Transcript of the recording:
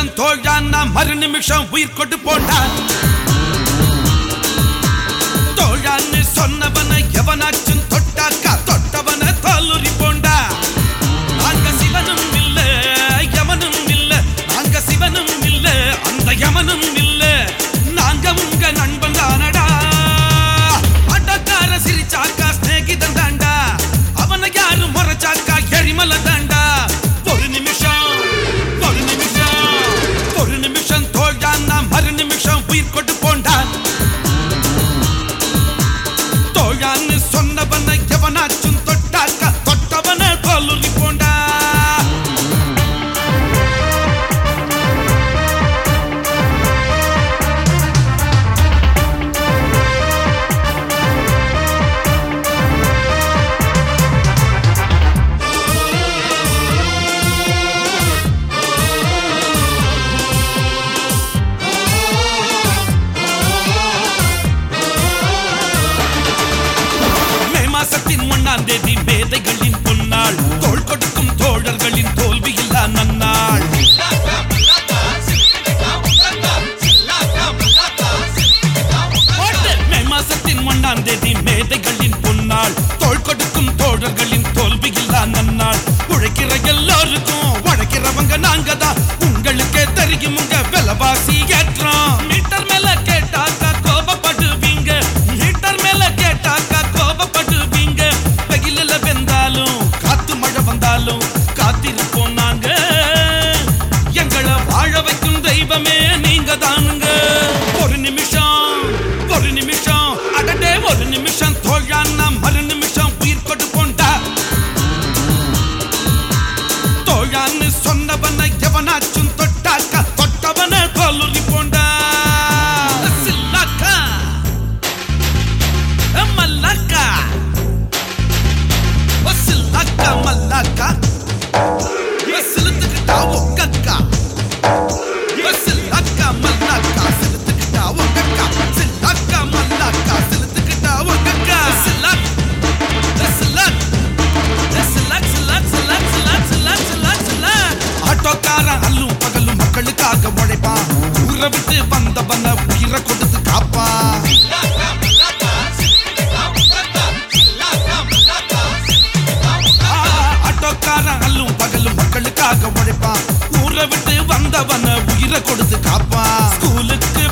நிமிஷம் தோழான்னா மறு நிமிஷம் உயிர் கொண்டு போண்டா தோழான்னு சொன்னவன எவனாச்சும் தொட்டாக்கா தொட்டவன தோலுரி போண்டா நாங்க சிவனும் இல்ல யமனும் இல்ல நாங்க சிவனும் இல்ல அந்த யமனும் இல்ல நாங்க உங்க நண்பன் தானடா அடக்கார சிரிச்சாக்கா ஸ்நேகிதன் தாண்டா அவனை யாரு முறைச்சாக்கா எரிமலை தாண்டா ஒரு நிமிஷம் ஒரு நிமிஷம் ஒரு நிமிஷம் தோழான்னா மறு நிமிஷம் உயிர் கொண்டு போண்டா தோழான்னு சொன்னவன எவனாச்சும் தொட்டாக்கா தொட்டவன தோலுரி போண்டா மே மாசத்தின் ஒன்னாம் தேதி மேதைகளின் பொன்னாள் தோள் கொடுக்கும் தோழர்களின் தோல்வி இல்லா நன்னாள் மே மாசத்தின் ஒன்னாம் தேதி மேதைகளின் பொன்னாள் தோள் கொடுக்கும் தோழர்களின் தோல்வி இல்லா நன்னாள் உழைக்கிற எல்லாருக்கும் உழைக்கிறவங்க நாங்க தான் உங்களுக்கே தெரியும் உங்க விலைவாசி ஏற்றம் மீட்டர் மேல கேட்டாக்கா கோபப்படுவீங்க மீட்டர் மேல கேட்டாக்கா கோபப்படுவீங்க வெயிலில் வெந்தாலும் காத்து மழை வந்தாலும் காத்திருப்போம் நாங்க எங்களை வாழ வைக்கும் தெய்வமே நீங்க தானுங்க ஒரு நிமிஷம் ஒரு நிமிஷம் அடடே ஒரு நிமிஷம் தோழான்னா மறு நிமிஷம் உயிர் கொண்டு போண்டா தோழான்னு சொன்னவன எவனாச்சும் தொட்டாக்கா தொட்டவன தோலுரி போண்டா சில்லாக்கா மல்லாக்கா சில்லாக்கா மல்லாக்கா சிலுத்துக்கிட்டா உங்கக்கா சில்லாக்கா மல்லாக்கா சிலுத்துக்கிட்டா உங்கக்கா சில்லாக்கா மல்லாக்கா சிலுத்துக்கிட்டா உங்கக்கா சில்லாக் சில்லாக் சில்லாக் சில்லாக் சில்லாக் சில்லாக் சில்லாக் சில்லாக் சில்லாக் ஆட்டோக்காரன் அல்லும் பகலும் மக்களுக்காக உழைப்பான் ஊரை விட்டு வந்தவன உயிரை கொடுத்து காப்பான் ஆ, ஆட்டோக்காரன் அல்லும் பகலும் மக்களுக்காக உழைப்பான் ஊரை விட்டு வந்தவன உயிரை கொடுத்து காப்பான் ஸ்கூலுக்கு